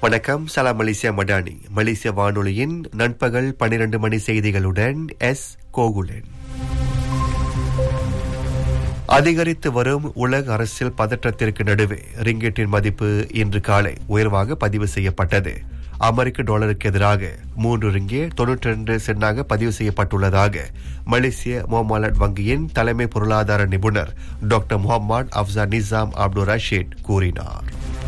வணக்கம் சலாம் மலேசியா மடானி மலேசிய வானொலியின் நண்பகல் பனிரெண்டு மணி செய்திகளுடன் எஸ் கோகுலன் அதிகரித்து வரும் உலக அரசியல் பதற்றத்திற்கு நடுவே ரிங்கெட்டின் மதிப்பு இன்று காலை உயர்வாக பதிவு செய்யப்பட்டது அமெரிக்க டாலருக்கு எதிராக மூன்று ரிங்கே தொன்னூற்றி ரெண்டு சென்னாக பதிவு செய்யப்பட்டுள்ளதாக மலேசிய மோமாலட் வங்கியின் தலைமை பொருளாதார நிபுணர் doctor Mohammed Afzanizam Abdul Rashid கூறினார்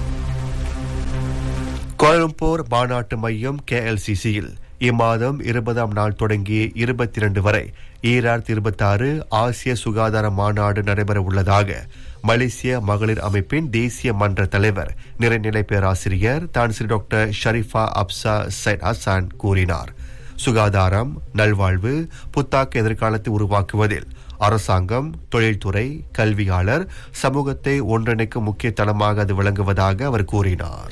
கோலம்பூர் மாநாட்டு மையம் கேஎல்சிசியில் இம்மாதம் இருபதாம் நாள் தொடங்கி இருபத்தி இரண்டு வரை ஈராயிரத்தி இருபத்தி ஆறு ஆசிய சுகாதார மாநாடு நடைபெற உள்ளதாக மலேசிய மகளிர் அமைப்பின் தேசிய மன்ற தலைவர் நிறைநிலை பேராசிரியர் Tan Sri doctor Sharifah Hapsah Syed Hasan கூறினார் சுகாதாரம் நல்வாழ்வு புத்தாக்க எதிர்காலத்தை உருவாக்குவதில் அரசாங்கம் தொழில்துறை கல்வியாளர் சமூகத்தை ஒன்றிணைக்கும் முக்கிய தளமாக அது விளங்குவதாக அவர் கூறினார்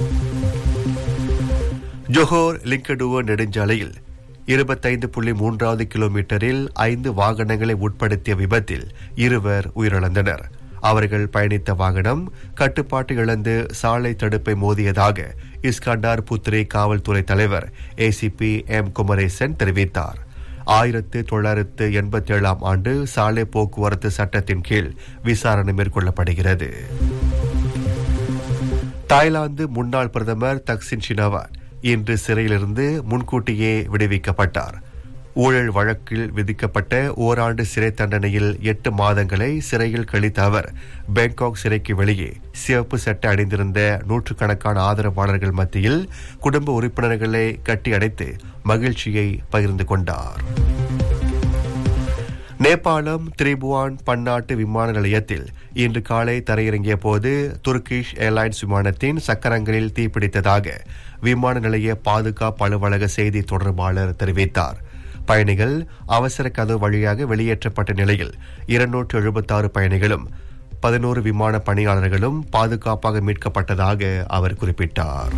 ஜொஹோர் லிங்கடுவோ நெடுஞ்சாலையில் இருபத்தைந்து புள்ளி மூன்றாவது கிலோமீட்டரில் ஐந்து வாகனங்களை உட்படுத்திய விபத்தில் இருவர் உயிரிழந்தனர் அவர்கள் பயணித்த வாகனம் கட்டுப்பாட்டு இழந்து சாலை தடுப்பை மோதியதாக இஸ்கண்டார் புத்ரே காவல்துறை தலைவர் ஏசிபி எம் குமரேசன் தெரிவித்தார் ஆயிரத்து தொள்ளாயிரத்து எண்பத்தி ஏழாம் ஆண்டு சாலை போக்குவரத்து சட்டத்தின் கீழ் விசாரணை மேற்கொள்ளப்படுகிறது தாய்லாந்து முன்னாள் பிரதமர் தக்சின் ஷினவாட் இன்று சிறையிலிருந்து முன்கூட்டியே விடுவிக்கப்பட்டார் ஊழல் வழக்கில் விதிக்கப்பட்ட ஓராண்டு சிறை தண்டனையில் எட்டு மாதங்களை சிறையில் கழித்த அவர் பேங்காக் சிறைக்கு வெளியே சிவப்பு சட்டை அணிந்திருந்த நூற்றுக்கணக்கான ஆதரவாளர்கள் மத்தியில் குடும்ப உறுப்பினர்களை கட்டி அடைத்து மகிழ்ச்சியை பகிர்ந்து கொண்டார் நேபாளம் திரிபுவான் பன்னாட்டு விமான நிலையத்தில் இன்று காலை தரையிறங்கிய போது துர்கிஷ் ஏர்லைன்ஸ் விமானத்தின் சக்கரங்களில் தீப்பிடித்ததாக விமான நிலைய பாதுகாப்பு அலுவலக செய்தி தொடர்பாளர் தெரிவித்தார் பயணிகள் அவசர கதவு வழியாக வெளியேற்றப்பட்ட நிலையில் இருநூற்று எழுபத்தாறு பயணிகளும் பதினோரு விமான பணியாளர்களும் பாதுகாப்பாக மீட்கப்பட்டதாக அவர் குறிப்பிட்டார்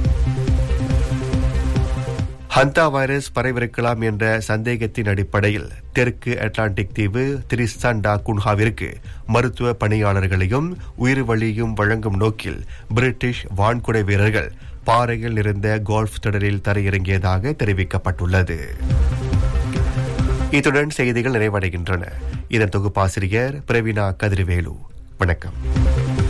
ஹந்தா வைரஸ் பரவிருக்கலாம் என்ற சந்தேகத்தின் அடிப்படையில் தெற்கு அட்லாண்டிக் தீவு திரிஸ்தான் டா குன்ஹாவிற்கு மருத்துவ பணியாளர்களையும் உயிர் வழியும் வழங்கும் நோக்கில் பிரிட்டிஷ் வான்குடை வீரர்கள் பாறையில் இருந்த கோல்ஃப் தொடரில் தரையிறங்கியதாக தெரிவிக்கப்பட்டுள்ளது இத்துடன் செய்திகள் நிறைவடைகின்றன இதன் தொகுப்பாசிரியர் பிரவீனா கதிர்வேலு வணக்கம்